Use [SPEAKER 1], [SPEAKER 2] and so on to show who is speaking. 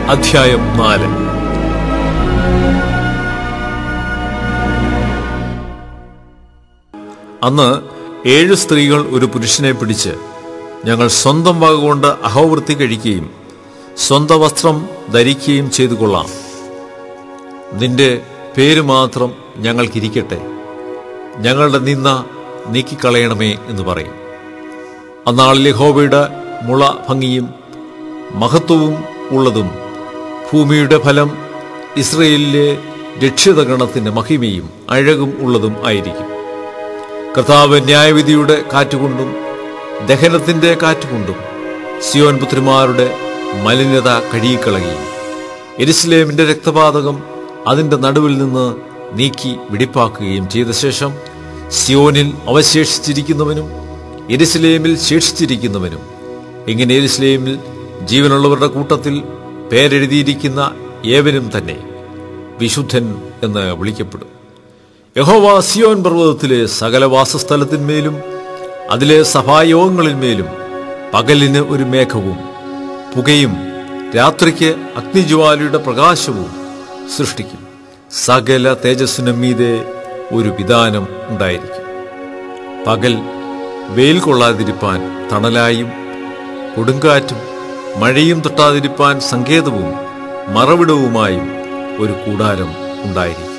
[SPEAKER 1] അധ്യായം നാല് അന്ന് ഏഴ് സ്ത്രീകൾ ഒരു പുരുഷനെ പിടിച്ച് ഞങ്ങൾ സ്വന്തം വകകൊണ്ട് അഹോവൃത്തി കഴിക്കുകയും സ്വന്തം വസ്ത്രം ധരിക്കുകയും ചെയ്തു കൊള്ളാം നിന്റെ പേര് മാത്രം ഞങ്ങൾക്കിരിക്കട്ടെ ഞങ്ങളുടെ നിന്ന നീക്കിക്കളയണമേ എന്ന് പറയും അന്നാളിൽ യഹോവയുടെ മുള ഭംഗിയും മഹത്വവും ഉള്ളതും ഭൂമിയുടെ ഫലം ഇസ്രയേലിലെ രക്ഷിതഗണത്തിന്റെ മഹിമയും അഴകും ഉള്ളതും ആയിരിക്കും കർത്താവ് ന്യായവിധിയുടെ കാറ്റുകൊണ്ടും ദഹനത്തിന്റെ കാറ്റുകൊണ്ടും സിയോൻ പുത്രിമാരുടെ മലിനത കഴുകിക്കളയുകയും എരുസലേമിന്റെ രക്തപാതകം അതിന്റെ നടുവിൽ നിന്ന് നീക്കി വെടിപ്പാക്കുകയും ചെയ്ത ശേഷം സിയോനിൽ അവശേഷിച്ചിരിക്കുന്നവനും എരുസലേമിൽ ശേഷിച്ചിരിക്കുന്നവനും ഇങ്ങനെ എരുസലേമിൽ ജീവനുള്ളവരുടെ കൂട്ടത്തിൽ പേരെഴുതിയിരിക്കുന്ന ഏവനും തന്നെ വിശുദ്ധൻ എന്ന് വിളിക്കപ്പെടും യഹോവ സിയോൻ പർവ്വതത്തിലെ സകല വാസസ്ഥലത്തിന്മേലും അതിലെ സഭായോഗങ്ങളിന്മേലും പകലിന് ഒരു മേഘവും പുകയും രാത്രിക്ക് അഗ്നിജ്വാലയുടെ പ്രകാശവും സൃഷ്ടിക്കും സകല തേജസ്സിനും മീതെ ഒരു വിധാനം ഉണ്ടായിരിക്കും പകൽ വെയിൽ കൊള്ളാതിരിപ്പാൻ തണലായും കൊടുങ്കാറ്റും മഴയും തൊട്ടാതിരിപ്പാൻ സങ്കേതവും മറവിടവുമായും ഒരു കൂടാരം ഉണ്ടായിരിക്കും